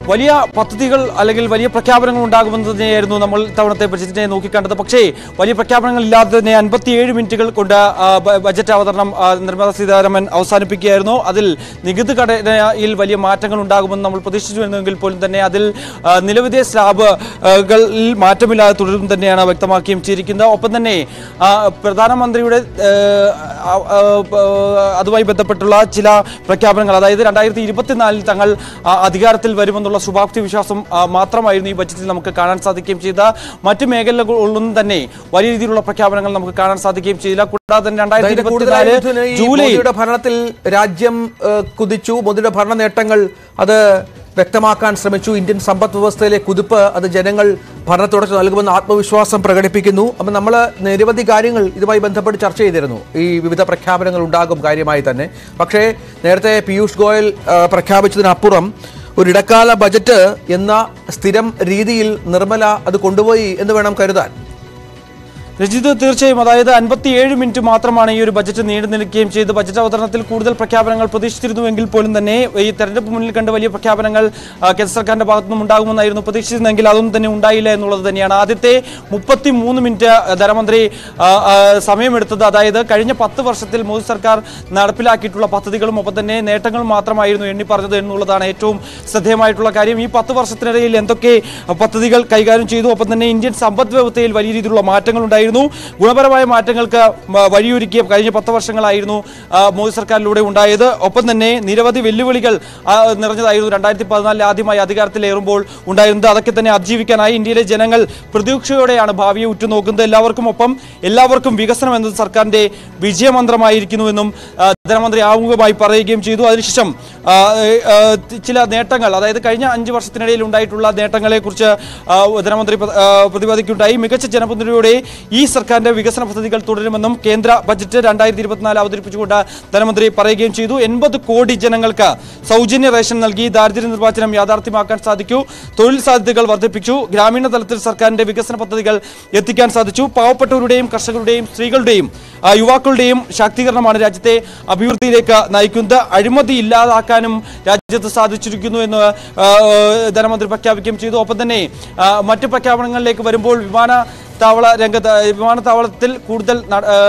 വലിയ പദ്ധതികൾ അല്ലെങ്കിൽ വലിയ പ്രഖ്യാപനങ്ങൾ ഉണ്ടാകുമെന്ന് തന്നെയായിരുന്നു നമ്മൾ ഇത്തവണത്തെ ബജറ്റിനെ നോക്കിക്കണ്ടത് പക്ഷേ വലിയ പ്രഖ്യാപനങ്ങൾ ഇല്ലാതെ തന്നെ അൻപത്തിയേഴ് മിനിറ്റുകൾ കൊണ്ട് ആ, ബ- ബജറ്റ് അവതരണം ആ, നിർമ്മല സീതാരാമൻ അവസാനിപ്പിക്കുകയായിരുന്നു അതിൽ നികുതി ഘടനയിൽ വലിയ മാറ്റങ്ങൾ ഉണ്ടാകുമെന്ന് നമ്മൾ പ്രതീക്ഷിച്ചിരുന്നെങ്കിൽ പോലും തന്നെ അതിൽ ആ, നിലവിലെ സ്ലാബുകളിൽ മാറ്റമില്ലാതെ തുടരും തന്നെയാണ് വ്യക്തമാക്കിയും ചെയ്തിരിക്കുന്നത് ഒപ്പം തന്നെ ആ, പ്രധാനമന്ത്രിയുടെ ഏ, ആ, ആ, ആ, അതുമായി ബന്ധപ്പെട്ടുള്ള ചില പ്രഖ്യാപനങ്ങൾ അതായത് രണ്ടായിരത്തി ഇരുപത്തിനാലിൽ തങ്ങൾ ആ, അധികാരത്തിൽ വരുമെന്നുള്ള ശുഭാപ്തി വിശ്വാസം ആ, മാത്രമായിരുന്നു ഈ ബജറ്റിൽ നമുക്ക് കാണാൻ സാധിക്കുകയും ചെയ്ത മറ്റ് മേഖലകളിലൊന്നും തന്നെ വലിയ രീതിയിലുള്ള പ്രഖ്യാപനങ്ങൾ നമുക്ക് കാണാൻ സാധിക്കുകയും ചെയ്തില്ല കൂടാതെ തന്നെ രണ്ടായിരത്തി അതായത് ഇരുപത്തിനാല് കൂടുതലായും ഇതിന് ഈ ജൂലൈ മോദിയുടെ ഭരണത്തിൽ രാജ്യം ഏഹ്, കുതിച്ചു മോദിയുടെ ഭരണ നേട്ടങ്ങൾ അത് വ്യക്തമാക്കാൻ ശ്രമിച്ചു ഇന്ത്യൻ സമ്പദ് വ്യവസ്ഥയിലെ കുതിപ്പ് അത് ജനങ്ങൾ ഭരണത്തുടച്ച് നൽകുമെന്ന് ആത്മവിശ്വാസം പ്രകടിപ്പിക്കുന്നു അപ്പം നമ്മൾ നിരവധി കാര്യങ്ങൾ ഇതുമായി ബന്ധപ്പെട്ട് ചർച്ച ചെയ്തിരുന്നു ഈ വിവിധ പ്രഖ്യാപനങ്ങൾ ഉണ്ടാകും കാര്യമായി തന്നെ പക്ഷേ നേരത്തെ പീയൂഷ് ഗോയൽ ഏഹ്, പ്രഖ്യാപിച്ചതിനപ്പുറം ഒരു ഇടക്കാല ബജറ്റ് എന്ന സ്ഥിരം രീതിയിൽ നിർമ്മല അത് കൊണ്ടുപോയി എന്ന് വേണം കരുതാൻ രജിത് തീർച്ചയായും അതായത് അൻപത്തിയേഴ് മിനിറ്റ് മാത്രമാണ് ഈ ഒരു ബജറ്റ് നീണ്ടു നിൽക്കുകയും ചെയ്ത് ബജറ്റ് അവതരണത്തിൽ കൂടുതൽ പ്രഖ്യാപനങ്ങൾ പ്രതീക്ഷിച്ചിരുന്നുവെങ്കിൽ പോലും തന്നെ ഈ തെരഞ്ഞെടുപ്പ് മുന്നിൽ കണ്ട് വലിയ പ്രഖ്യാപനങ്ങൾ ആ, കേന്ദ്ര സർക്കാരിന്റെ ഭാഗത്തു നിന്നും ഉണ്ടാകുമെന്നായിരുന്നു പ്രതീക്ഷിച്ചിരുന്നെങ്കിൽ അതൊന്നും തന്നെ ഉണ്ടായില്ല എന്നുള്ളത് തന്നെയാണ് ആദ്യത്തെ മുപ്പത്തി മൂന്ന് മിനിറ്റ് ധനമന്ത്രി ആ, ആ, സമയമെടുത്തത് അതായത് കഴിഞ്ഞ പത്ത് വർഷത്തിൽ മോദി സർക്കാർ നടപ്പിലാക്കിയിട്ടുള്ള പദ്ധതികളും ഒപ്പം തന്നെ നേട്ടങ്ങളും മാത്രമായിരുന്നു എണ്ണി പറഞ്ഞത് എന്നുള്ളതാണ് ഏറ്റവും ശ്രദ്ധേയമായിട്ടുള്ള കാര്യം ഈ പത്ത് വർഷത്തിനിടയിൽ എന്തൊക്കെ പദ്ധതികൾ കൈകാര്യം ചെയ്തു ഒപ്പം തന്നെ ഇന്ത്യൻ സമ്പദ് വ്യവസ്ഥയിൽ വലിയ രീതിയിലുള്ള മാറ്റങ്ങൾ ഉണ്ടായിരുന്നു ഗുണപരമായ മാറ്റങ്ങൾക്ക് മ- വഴിയൊരുക്കിയ കഴിഞ്ഞ പത്ത് വർഷങ്ങളായിരുന്നു ആ, മോദി സർക്കാരിലൂടെ ഉണ്ടായത് ഒപ്പം തന്നെ നിരവധി വെല്ലുവിളികൾ ആ, നിറഞ്ഞതായിരുന്നു രണ്ടായിരത്തി പതിനാലിൽ ആദ്യമായി അധികാരത്തിലേറുമ്പോൾ ഉണ്ടായിരുന്നത് അതൊക്കെ തന്നെ അതിജീവിക്കാനായി ഇന്ത്യയിലെ ജനങ്ങൾ പ്രതീക്ഷയോടെയാണ് ഭാവിയെ ഉറ്റുനോക്കുന്നത് എല്ലാവർക്കും ഒപ്പം എല്ലാവർക്കും വികസനം എന്നത് സർക്കാരിന്റെ വിജയമന്ത്രമായിരിക്കുന്നുവെന്നും ആ, ധനമന്ത്രി ആമുഖമായി പറയുകയും ചെയ്തു അതിനുശേഷം ആ, ആ, ചില നേട്ടങ്ങൾ അതായത് കഴിഞ്ഞ അഞ്ച് വർഷത്തിനിടയിൽ ഉണ്ടായിട്ടുള്ള നേട്ടങ്ങളെക്കുറിച്ച് ആ, ധനമന്ത്രി പ്ര- ആ, പ്രതിപാദിക്കുകയുണ്ടായി മികച്ച ജനപിന്തുണയോടെ ഈ സർക്കാരിന്റെ വികസന പദ്ധതികൾ തുടരുമെന്നും കേന്ദ്ര ബജറ്റ് രണ്ടായിരത്തി ഇരുപത്തിനാല് അവതരിപ്പിച്ചുകൊണ്ട് ധനമന്ത്രി പറയുകയും ചെയ്തു എൺപത് കോടി ജനങ്ങൾക്ക് സൗജന്യ റേഷൻ നൽകി ദാരിദ്ര്യ നിർമ്മാർജ്ജനം യാഥാർത്ഥ്യമാക്കാൻ സാധിച്ചു തൊഴിൽ സാധ്യതകൾ വർദ്ധിപ്പിച്ചു ഗ്രാമീണ തലത്തിൽ സർക്കാരിന്റെ വികസന പദ്ധതികൾ എത്തിക്കാൻ സാധിച്ചു പാവപ്പെട്ടവരുടെയും കർഷകരുടെയും സ്ത്രീകളുടെയും ആ, യുവാക്കളുടെയും ശാക്തീകരണമാണ് രാജ്യത്തെ അഭിവൃദ്ധിയിലേക്ക് നയിക്കുന്നത് അഴിമതി ഇല്ലാതാക്കാനും രാജ്യത്ത് സാധിച്ചിരിക്കുന്നു എന്ന് ആ, ധനമന്ത്രി പ്രഖ്യാപിക്കുകയും ചെയ്തു ഒപ്പം തന്നെ ആ, മറ്റ് പ്രഖ്യാപനങ്ങളിലേക്ക് വരുമ്പോൾ വിമാന താവള രംഗത്ത് വിമാനത്താവളത്തിൽ കൂടുതൽ നട- ആ,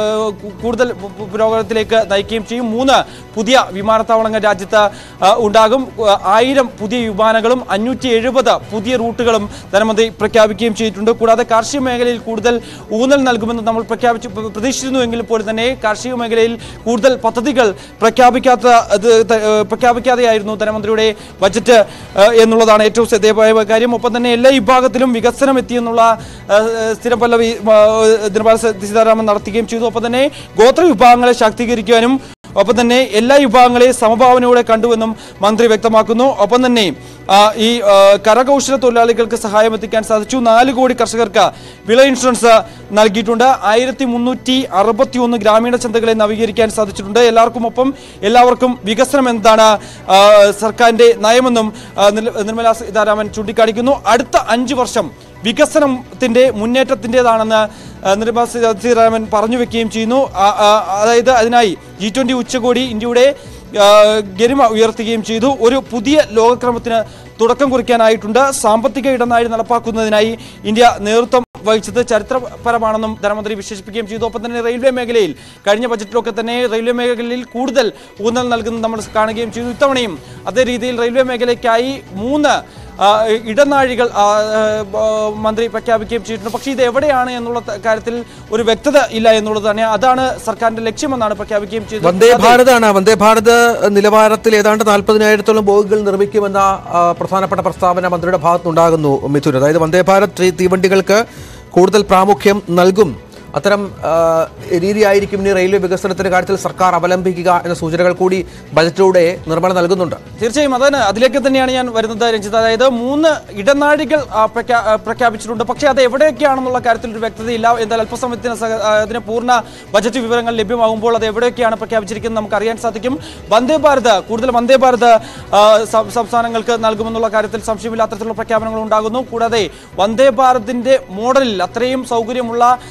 കൂടുതൽ പു- പു- പുരോഗമനത്തിലേക്ക് നയിക്കുകയും ചെയ്യും മൂന്ന് പുതിയ വിമാനത്താവളങ്ങൾ രാജ്യത്ത് ആ, ഉണ്ടാകും ആ, ആയിരം പുതിയ വിമാനങ്ങളും അഞ്ഞൂറ്റി എഴുപത് പുതിയ റൂട്ടുകളും ധനമന്ത്രി പ്രഖ്യാപിക്കുകയും ചെയ്തിട്ടുണ്ട് കൂടാതെ കാർഷിക മേഖലയിൽ കൂടുതൽ ഊന്നൽ നൽകുമെന്ന് നമ്മൾ പ്രഖ്യാപിച്ചു പ്ര- പ്രതീക്ഷിച്ചിരുന്നുവെങ്കിൽ പോലും തന്നെ കാർഷിക മേഖലയിൽ കൂടുതൽ പദ്ധതികൾ പ്രഖ്യാപിക്കാത്ത അത് ത- ഏ, പ്രഖ്യാപിക്കാതെയായിരുന്നു ധനമന്ത്രിയുടെ ബജറ്റ് ഏ, എന്നുള്ളതാണ് ഏറ്റവും ശ്രദ്ധേയമായ കാര്യം ഒപ്പം തന്നെ എല്ലാ വിഭാഗത്തിലും വികസനം എത്തിയെന്നുള്ള ഏ, സ്ഥിരം പല്ലവി ആ, നിർമ്മല സീതാരാമൻ നടത്തുകയും ചെയ്തു ഒപ്പം തന്നെ ഗോത്ര വിഭാഗങ്ങളെ ശാക്തീകരിക്കാനും ഒപ്പം തന്നെ എല്ലാ വിഭാഗങ്ങളെയും സമഭാവനയോടെ കണ്ടുവെന്നും മന്ത്രി വ്യക്തമാക്കുന്നു ഒപ്പം തന്നെ ആ, ഈ ആ, കരകൗശല തൊഴിലാളികൾക്ക് സഹായം എത്തിക്കാൻ സാധിച്ചു നാല് കോടി കർഷകർക്ക് വിള ഇൻഷുറൻസ് നൽകിയിട്ടുണ്ട് ആയിരത്തി മുന്നൂറ്റി അറുപത്തി ഒന്ന് ഗ്രാമീണ ചന്തകളെ നവീകരിക്കാൻ സാധിച്ചിട്ടുണ്ട് എല്ലാവർക്കും ഒപ്പം എല്ലാവർക്കും വികസനം എന്നതാണ് ആ, സർക്കാരിന്റെ നയമെന്നും ആ, നിർ- നിർമ്മല സീതാരാമൻ ചൂണ്ടിക്കാണിക്കുന്നു അടുത്ത അഞ്ച് വർഷം വികസനത്തിന്റെ മുന്നേറ്റത്തിൻ്റെതാണെന്ന് നിർമ്മല സീതാ- സീതാരാമൻ പറഞ്ഞു വെക്കുകയും ചെയ്യുന്നു ആ- ആ- അതായത് അതിനായി ജി ട്വന്റി ഉച്ചകോടി ഇന്ത്യയുടെ ആ, ഗരിമ ഉയർത്തുകയും ചെയ്തു ഒരു പുതിയ ലോകക്രമത്തിന് തുടക്കം കുറിക്കാനായിട്ടുണ്ട് സാമ്പത്തിക ഇടനാഴി നടപ്പാക്കുന്നതിനായി ഇന്ത്യ നേതൃത്വം വഹിച്ചത് ചരിത്രപരമാണെന്നും ധനമന്ത്രി വിശേഷിപ്പിക്കുകയും ചെയ്തു ഒപ്പം തന്നെ റെയിൽവേ മേഖലയിൽ കഴിഞ്ഞ ബജറ്റിലൊക്കെ തന്നെ റെയിൽവേ മേഖലയിൽ കൂടുതൽ ഊന്നൽ നൽകുന്നത് നമ്മൾ കാണുകയും ചെയ്തു ഇത്തവണയും അതേ രീതിയിൽ റെയിൽവേ മേഖലയ്ക്കായി മൂന്ന് ആ, ഇടനാഴികൾ ആ, ആ, മന്ത്രി പ്രഖ്യാപിക്കുകയും ചെയ്തിട്ടുണ്ട് പക്ഷേ ഇത് എവിടെയാണ് എന്നുള്ള ത- കാര്യത്തിൽ ഒരു വ്യക്തത ഇല്ല എന്നുള്ളത് തന്നെ അതാണ് സർക്കാരിന്റെ ലക്ഷ്യമെന്നാണ് പ്രഖ്യാപിക്കുകയും ചെയ്തത് വന്ദേ അത് ഭാരതാണ് വന്ദേ ഭാരത് നിലവാരത്തിൽ ഏതാണ്ട് നാൽപ്പതിനായിരത്തോളം ബോഗികൾ നിർമ്മിക്കുമെന്ന ആ, പ്രധാനപ്പെട്ട പ്രസ്താവന മന്ത്രിയുടെ ഭാഗത്തുനിന്നുണ്ടാകുന്നു മിഥുൻ അതായത് വന്ദേ ഭാരത് ട്രീ- തീവണ്ടികൾക്ക് കൂടുതൽ പ്രാമുഖ്യം നൽകും അത്തരം ആ, രീതിയായിരിക്കും ഇനി റെയിൽവേ വികസനത്തിന്റെ കാര്യത്തിൽ സർക്കാർ അവലംബിക്കുക എന്ന സൂചനകൾ കൂടി ബജറ്റിലൂടെ നിർമ്മല നൽകുന്നുണ്ട് തീർച്ചയായും അതാണ് അതിലേക്ക് തന്നെയാണ് ഞാൻ വരുന്നത് രഞ്ജിത്ത് അതായത് മൂന്ന് ഇടനാഴികൾ ആ, പ്രഖ്യാ- ആ, പ്രഖ്യാപിച്ചിട്ടുണ്ട് പക്ഷേ അത് എവിടെയൊക്കെയാണെന്നുള്ള കാര്യത്തിൽ ഒരു വ്യക്തതയില്ല എന്നാൽ അല്പസമയത്തിന് സഹ- ആ, അതിന് പൂർണ്ണ ബജറ്റ് വിവരങ്ങൾ ലഭ്യമാകുമ്പോൾ അത് എവിടെയൊക്കെയാണ് പ്രഖ്യാപിച്ചിരിക്കുന്നത് നമുക്ക് അറിയാൻ സാധിക്കും വന്ദേ ഭാരത് കൂടുതൽ വന്ദേ ഭാരത് ആ, സം- സംസ്ഥാനങ്ങൾക്ക് നൽകുമെന്നുള്ള കാര്യത്തിൽ സംശയമില്ലാത്തരത്തിലുള്ള പ്രഖ്യാപനങ്ങൾ ഉണ്ടാകുന്നു കൂടാതെ വന്ദേ ഭാരതിന്റെ മോഡലിൽ അത്രയും സൗകര്യമുള്ള നാൽപ്പത്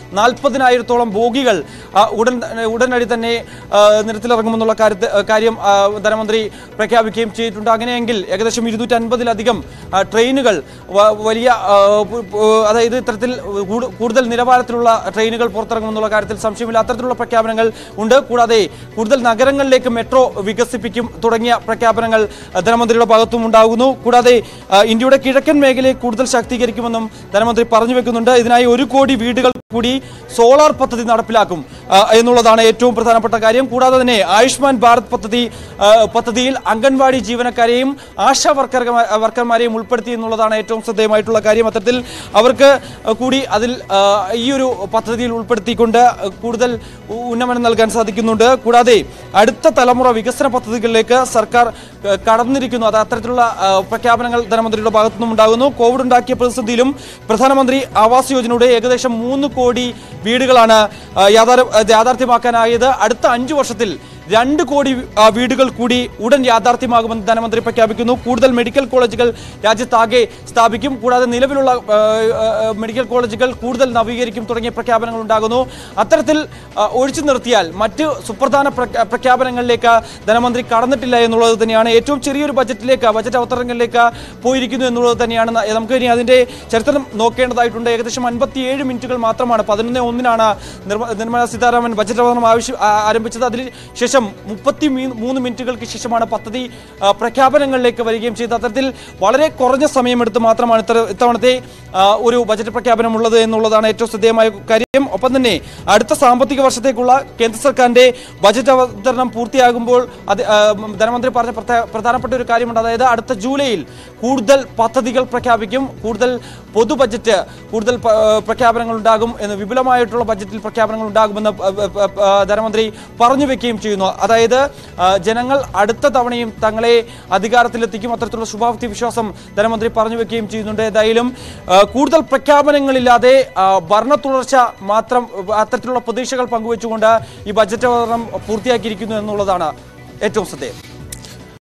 അൻപതിനായിരത്തോളം ബോഗികൾ ആ, ഉടൻ ഉടനടി തന്നെ ആ, നിരത്തിലിറങ്ങുമെന്നുള്ള കാര്യത്തെ കാര്യം ആ, ധനമന്ത്രി പ്രഖ്യാപിക്കുകയും ചെയ്തിട്ടുണ്ട് അങ്ങനെയെങ്കിൽ ഏകദേശം ഇരുന്നൂറ്റി അൻപതിലധികം ട്രെയിനുകൾ വ- വലിയ ആ, പു- പു- അതായത് ഇത്തരത്തിൽ കൂടു- കൂടുതൽ നിലവാരത്തിലുള്ള ട്രെയിനുകൾ പുറത്തിറങ്ങുമെന്നുള്ള കാര്യത്തിൽ സംശയമില്ല അത്തരത്തിലുള്ള പ്രഖ്യാപനങ്ങൾ ഉണ്ട് കൂടാതെ കൂടുതൽ നഗരങ്ങളിലേക്ക് മെട്രോ വികസിപ്പിക്കും തുടങ്ങിയ പ്രഖ്യാപനങ്ങൾ ആ, ധനമന്ത്രിയുടെ ഭാഗത്തും ഉണ്ടാകുന്നു കൂടാതെ ആ, ഇന്ത്യയുടെ കിഴക്കൻ മേഖലയെ കൂടുതൽ ശാക്തീകരിക്കുമെന്നും ധനമന്ത്രി പറഞ്ഞു വെക്കുന്നുണ്ട് ഇതിനായി ഒരു കോടി വീടുകൾ കൂടി സോളാർ പദ്ധതി നടപ്പിലാക്കും ആ, എന്നുള്ളതാണ് ഏറ്റവും പ്രധാനപ്പെട്ട കാര്യം കൂടാതെ തന്നെ ആയുഷ്മാൻ ഭാരത് പദ്ധതി ആ, പദ്ധതിയിൽ അംഗൻവാടി ജീവനക്കാരെയും ആശാ വർക്കർ വർക്കർമാരെയും ഉൾപ്പെടുത്തി എന്നുള്ളതാണ് ഏറ്റവും ശ്രദ്ധേയമായിട്ടുള്ള കാര്യം അത്തരത്തിൽ അവർക്ക് കൂടി അതിൽ ആ, ഈ ഒരു പദ്ധതിയിൽ ഉൾപ്പെടുത്തിക്കൊണ്ട് കൂടുതൽ ഉ- ഉന്നമനം നൽകാൻ സാധിക്കുന്നുണ്ട് കൂടാതെ അടുത്ത തലമുറ വികസന പദ്ധതികളിലേക്ക് സർക്കാർ ആ, കടന്നിരിക്കുന്നു അത് അത്തരത്തിലുള്ള ആ, പ്രഖ്യാപനങ്ങൾ ധനമന്ത്രിയുടെ ഭാഗത്തു നിന്നും ഉണ്ടാകുന്നു കോവിഡ് ഉണ്ടാക്കിയ പ്രതിസന്ധിയിലും പ്രധാനമന്ത്രി ആവാസ് യോജനയുടെ ഏകദേശം മൂന്ന് കോടി വീടുകളാണ് ആ, യാഥാർ- യാഥാർത്ഥ്യമാക്കാനായത് അടുത്ത അഞ്ചു വർഷത്തിൽ രണ്ട് കോടി ആ, വീടുകൾ കൂടി ഉടൻ യാഥാർത്ഥ്യമാകുമെന്ന് ധനമന്ത്രി പ്രഖ്യാപിക്കുന്നു കൂടുതൽ മെഡിക്കൽ കോളേജുകൾ രാജ്യത്താകെ സ്ഥാപിക്കും കൂടാതെ നിലവിലുള്ള ആ, ആ, മെഡിക്കൽ കോളേജുകൾ കൂടുതൽ നവീകരിക്കും തുടങ്ങിയ പ്രഖ്യാപനങ്ങൾ ഉണ്ടാകുന്നു അത്തരത്തിൽ ആ, ഒഴിച്ചു നിർത്തിയാൽ മറ്റ് സുപ്രധാന പ്രഖ്യാ- പ്രഖ്യാപനങ്ങളിലേക്ക് ധനമന്ത്രി കടന്നിട്ടില്ല എന്നുള്ളത് തന്നെയാണ് ഏറ്റവും ചെറിയൊരു ബജറ്റിലേക്ക് ബജറ്റ് അവതരണങ്ങളിലേക്ക് പോയിരിക്കുന്നു എന്നുള്ളത് തന്നെയാണ് ന- നമുക്ക് ഇനി അതിന്റെ ചരിത്രം നോക്കേണ്ടതായിട്ടുണ്ട് ഏകദേശം അൻപത്തിയേഴ് മിനിറ്റുകൾ മാത്രമാണ് പതിനൊന്ന് ഒന്നിനാണ് നിർമ്മ- നിർമ്മല സീതാരാമൻ ബജറ്റ് അവതരണം ആവശ്യം ആ- ആരംഭിച്ചത് അതിന് ശേഷം മുപ്പത്തി മൂന്ന് മിനിറ്റുകൾക്ക് ശേഷമാണ് പദ്ധതി ആ, പ്രഖ്യാപനങ്ങളിലേക്ക് വരികയും ചെയ്തത് അത്തരത്തിൽ വളരെ കുറഞ്ഞ സമയമെടുത്ത് മാത്രമാണ് ഇത്ര ഇത്തവണത്തെ ആ, ഒരു ബജറ്റ് പ്രഖ്യാപനം ഉള്ളത് എന്നുള്ളതാണ് ഏറ്റവും ശ്രദ്ധേയമായ കാര്യം ഒപ്പം തന്നെ അടുത്ത സാമ്പത്തിക വർഷത്തേക്കുള്ള കേന്ദ്ര സർക്കാരിന്റെ ബജറ്റ് അവതരണം പൂർത്തിയാകുമ്പോൾ അത് ആ, ധനമന്ത്രി പറഞ്ഞ പ്രധാ- പ്രധാനപ്പെട്ട ഒരു കാര്യമുണ്ട് അതായത് അടുത്ത ജൂലൈയിൽ കൂടുതൽ പദ്ധതികൾ പ്രഖ്യാപിക്കും കൂടുതൽ പൊതു ബജറ്റ് കൂടുതൽ പ- ആ, പ്രഖ്യാപനങ്ങൾ ഉണ്ടാകും എന്ന് വിപുലമായിട്ടുള്ള ബജറ്റിൽ പ്രഖ്യാപനങ്ങൾ ഉണ്ടാകുമെന്ന് പ- പ- പ- ആ, ധനമന്ത്രി പറഞ്ഞു വെക്കുകയും ചെയ്യുന്നു അതായത് ആ, ജനങ്ങൾ അടുത്ത തവണയും തങ്ങളെ അധികാരത്തിലെത്തിക്കും അത്തരത്തിലുള്ള ശുഭാപ്തി വിശ്വാസം ധനമന്ത്രി പറഞ്ഞു വെക്കുകയും ചെയ്യുന്നുണ്ട് ഏതായാലും ആ, കൂടുതൽ പ്രഖ്യാപനങ്ങളില്ലാതെ ആ, ഭരണ തുടർച്ച മാത്രം അത്തരത്തിലുള്ള പ്രതീക്ഷകൾ പങ്കുവെച്ചുകൊണ്ട് ഈ ബജറ്റ് അവതരണം പൂർത്തിയാക്കിയിരിക്കുന്നു എന്നുള്ളതാണ് ഏറ്റവും ശ്രദ്ധേയം